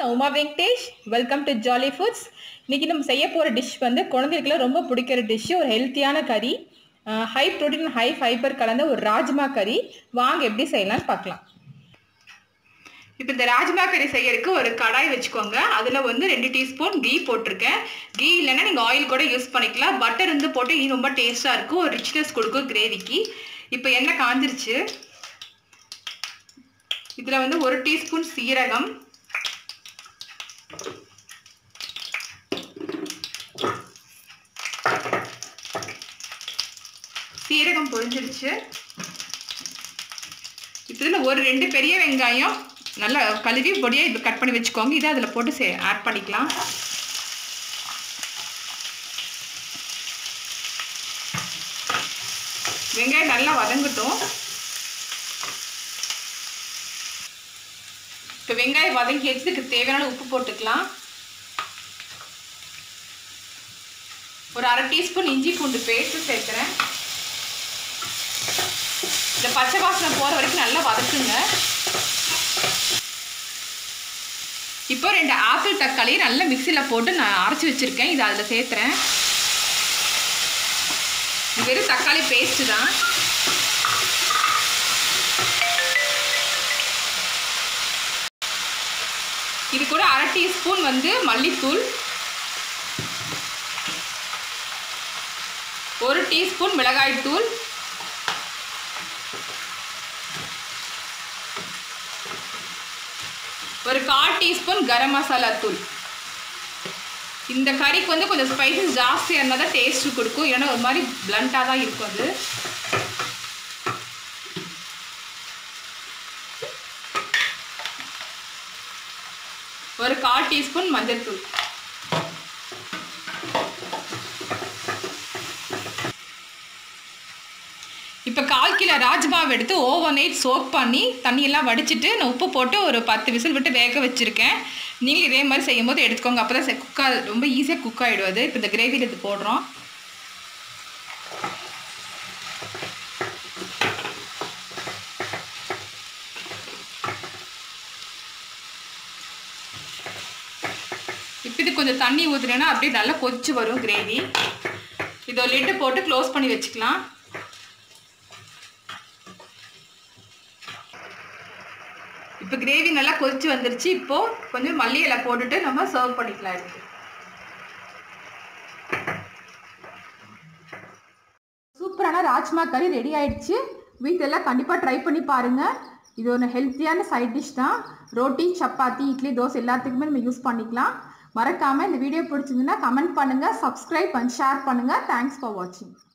நான் Uma Venkatesh welcome to jolly foods இன்னைக்கு நம்ம செய்ய போகிற டிஷ் வந்து குழந்தைகளுக்குலாம் ரொம்ப பிடிக்கிற டிஷ்ஷு ஒரு ஹெல்த்தியான கறி ஹை ப்ரோட்டீன் ஹை ஃபைபர் கலந்த ஒரு ராஜ்மா கறி வாங்க எப்படி செய்யலாம்னு பார்க்கலாம் இப்போ இந்த ராஜ்மா கறி செய்யறதுக்கு ஒரு கடாய் வச்சுக்கோங்க அதில் வந்து ரெண்டு டீஸ்பூன் கீ போட்டிருக்கேன் கீ இல்லைன்னா நீங்கள் ஆயில் கூட யூஸ் பண்ணிக்கலாம் பட்டர் இருந்து போட்டு இது ரொம்ப டேஸ்ட்டாக இருக்கும் ஒரு ரிச்னஸ் கொடுக்கும் கிரேவிக்கு இப்போ எண்ணெய் காஞ்சிருச்சு இதில் வந்து ஒரு டீஸ்பூன் சீரகம் சீரகம் பொரிஞ்சிருச்சு இதில் ஒரு ரெண்டு பெரிய வெங்காயம் நல்லா கழுவி பொடியாக இப்போ கட் பண்ணி வச்சுக்கோங்க இதை அதில் போட்டு சே ஆட் பண்ணிக்கலாம் வெங்காயம் நல்லா வதங்கட்டும் இப்போ வெங்காயம் வதங்கி வச்சதுக்கு தேவையான உப்பு போட்டுக்கலாம் ஒரு அரை டீஸ்பூன் இஞ்சி பூண்டு பேஸ்ட்டு சேர்க்குறேன் இந்த பச்சை வாசனை போகிற வரைக்கும் நல்லா வதக்குங்க இப்போ ரெண்டு ஆப்பிள் தக்காளியை நல்லா மிக்சியில் போட்டு நான் அரைச்சி வச்சுருக்கேன் இதை அதில் சேர்த்துறேன் இது வெறும் தக்காளி பேஸ்ட்டு தான் இது கூட அரை டீஸ்பூன் வந்து மல்லித்தூள் ஒரு டீஸ்பூன் மிளகாய்த்தூள் ஒரு கால் டீஸ்பூன் கரம் மசாலா தூள் இந்த கறிக்கு வந்து கொஞ்சம் ஸ்பைசஸ் ஜாஸ்தியாக இருந்தால் தான் டேஸ்ட்டு கொடுக்கும் ஏன்னா ஒரு மாதிரி பிளண்ட்டாக தான் இருக்கும் அது ஒரு கால் டீஸ்பூன் மஞ்சள் தூள் இப்போ கால் கிலோ ராஜ்மாவை எடுத்து ஓவர் நைட் சோக் பண்ணி தண்ணியெல்லாம் வடிச்சிட்டு நான் உப்பு போட்டு ஒரு பத்து விசில் விட்டு வேக வச்சுருக்கேன் நீங்கள் இதே மாதிரி செய்யும் போது எடுத்துக்கோங்க அப்போ தான் குக்கா ரொம்ப ஈஸியாக குக் ஆகிடும் அது இப்போ இந்த கிரேவியில் இது போடுறோம் இப்போ இது கொஞ்சம் தண்ணி ஊற்றுனேன்னா அப்படியே நல்லா கொதிச்சு வரும் கிரேவி இதை லிட்டு போட்டு க்ளோஸ் பண்ணி வச்சுக்கலாம் இப்போ கிரேவி நல்லா கொதிச்சு வந்துருச்சு இப்போது கொஞ்சம் மல்லி இலை போட்டுட்டு நம்ம சர்வ் பண்ணிக்கலாம் எடுத்து சூப்பரான ராஜ்மா கறி ரெடி ஆயிடுச்சு வீட்டிலலாம் கண்டிப்பாக ட்ரை பண்ணி பாருங்கள் இது ஒரு ஹெல்த்தியான சைட் டிஷ் தான் ரோட்டி சப்பாத்தி இட்லி தோசை எல்லாத்துக்குமே நம்ம யூஸ் பண்ணிக்கலாம் மறக்காமல் இந்த வீடியோ பிடிச்சிருந்துன்னா கமெண்ட் பண்ணுங்கள் சப்ஸ்கிரைப் அண்ட் ஷேர் பண்ணுங்கள் தேங்க்ஸ் ஃபார் வாட்சிங்